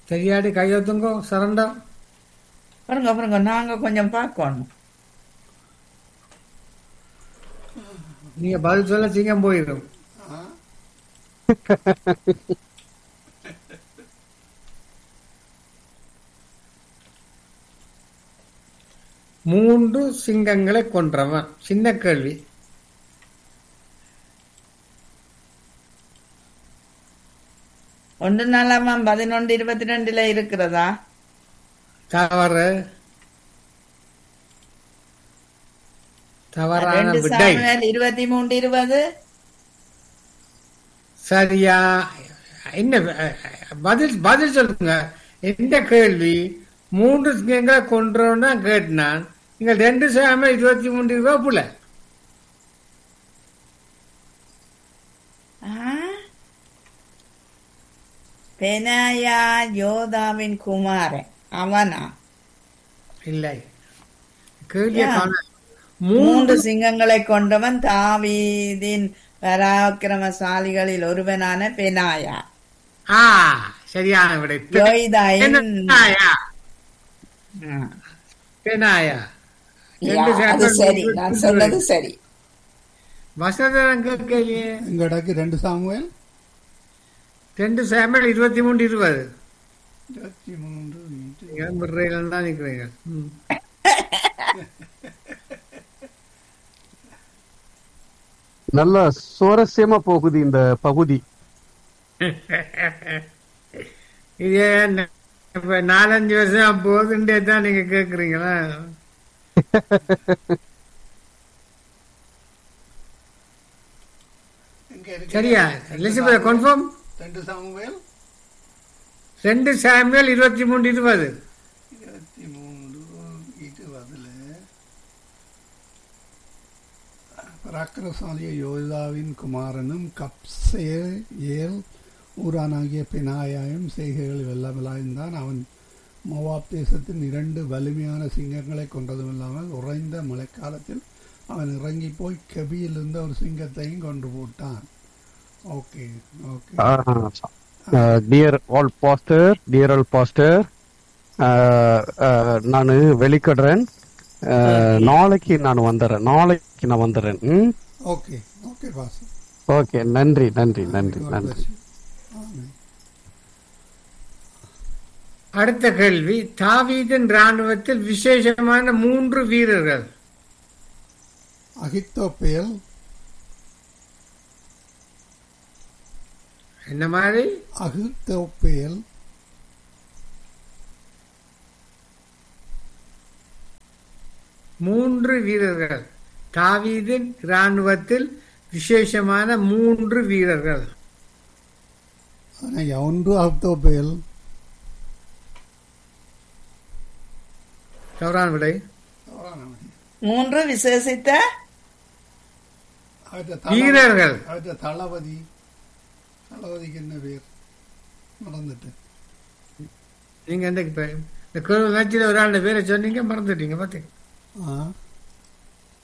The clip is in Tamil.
தெரியாடி கையொத்துங்கோ சரண்டா பாருங்க பாருங்க நாங்க கொஞ்சம் பார்க்கணும் நீங்க பதில் சொல்ல சிங்கம் போயிடும் மூன்று சிங்கங்களை கொன்றவன் சின்ன கேள்வி ஒன்று நாளாமா பதினொன்று இருபத்தி ரெண்டுல இருக்கிறதா தவறு தவறான ரெண்டு விடை சாமுவேல் இருபத்தி மூன்று இருபது சரியா என்ன அஹ், பதில் பதில் சொல்லுங்க எந்த கேள்வி மூன்று சிங்கங்களை கொன்றோன்னா கேட்டினான் நீங்க ரெண்டு சாம இருபத்தி மூன்று ரூபா புல ஆ? பெனாயா யோதாவின் குமாரன் அவனா இல்லை கேள்வியை யா. காண மூன்று மூன்று சிங்கங்களை கொண்டவன் தாவீதின் பராக்கிரமசாலிகளில் ஒருவனான பெனாயா ஆ சரியான விடை யோய்தாயின் பெனாயா ஆ. பெனாயா யா, ரெண்டு அது சாம்பல் சரி நான் சொன்னது சரி வசதம் கேட்கலையே எங்கடக்கு ரெண்டு சாமுவேல் ரெண்டு சாம்பல் இருபத்தி மூன்று இருபது இருபத்தி மூன்று இன்ட்டு நீங்க விடுறீங்கன்னு தான் நிக்கிறீங்க ம். நல்ல சுவாரஸ்யமா போகுது இந்த பகுதி இது என்ன, இப்ப நாலஞ்சு வருஷம் போகுதுன்றே தான் நீங்க கேக்குறீங்களா எங்க இருக்கு? சரியா ரெண்டு எலிசபெத் சாமுவேல். கன்ஃபார்ம் ரெண்டு சாமுவேல் ரெண்டு சாமியல் இருபத்தி மூன்று இருபது இருபத்தி மூன்று இருபதுல பராக்கிரசாலிய யோதாவின் குமாரனும் கப்சே ஏல் ஊரானாகிய பினாயாயும் செய்கைகளில் வெல்லவிலாய்ந்தான் அவன் மோவாப் தேசத்தின் இரண்டு வலிமையான சிங்கங்களை கொன்றதும் இல்லாமல் உறைந்த மழைக்காலத்தில் அவன் இறங்கி போய் கெபியில் இருந்த ஒரு சிங்கத்தையும் கொன்று போட்டான் okay okay dear all pastor dear all pastor நான் வெளிக்கிடுறேன் அஹ், நாளைக்கு நான் வந்துடுறேன் நாளைக்கு நான் வந்துடுறேன் ம் ஓகே ஓகே பாஸ் ஓகே நன்றி நன்றி நன்றி நன்றி ஆமென் அடுத்த கேள்வி தாவீதின் ராணுவத்தில் விசேஷமான மூன்று வீரர்கள் அகித்தோப்பேல் என்ன மாதிரி அகித்தோப்பேல் மூன்று வீரர்கள் தாவீதின் ராணுவத்தில் விசேஷமான மூன்று வீரர்கள் ஆனால் ஒன்று அகித்தோப்பேல் தவறான விடை மூன்று விசேஷித்த அவற்றை தளபதி- வீரர்கள் அவற்றை தளபதி தளபதிக்கு என்ன பேர் மறந்துட்டு நீங்க எந்த இப்ப இந்த மேட்சில் ஒரு ஆள் பேரை சொன்னீங்க மறந்துட்டீங்க பாத்தீங்க ஆ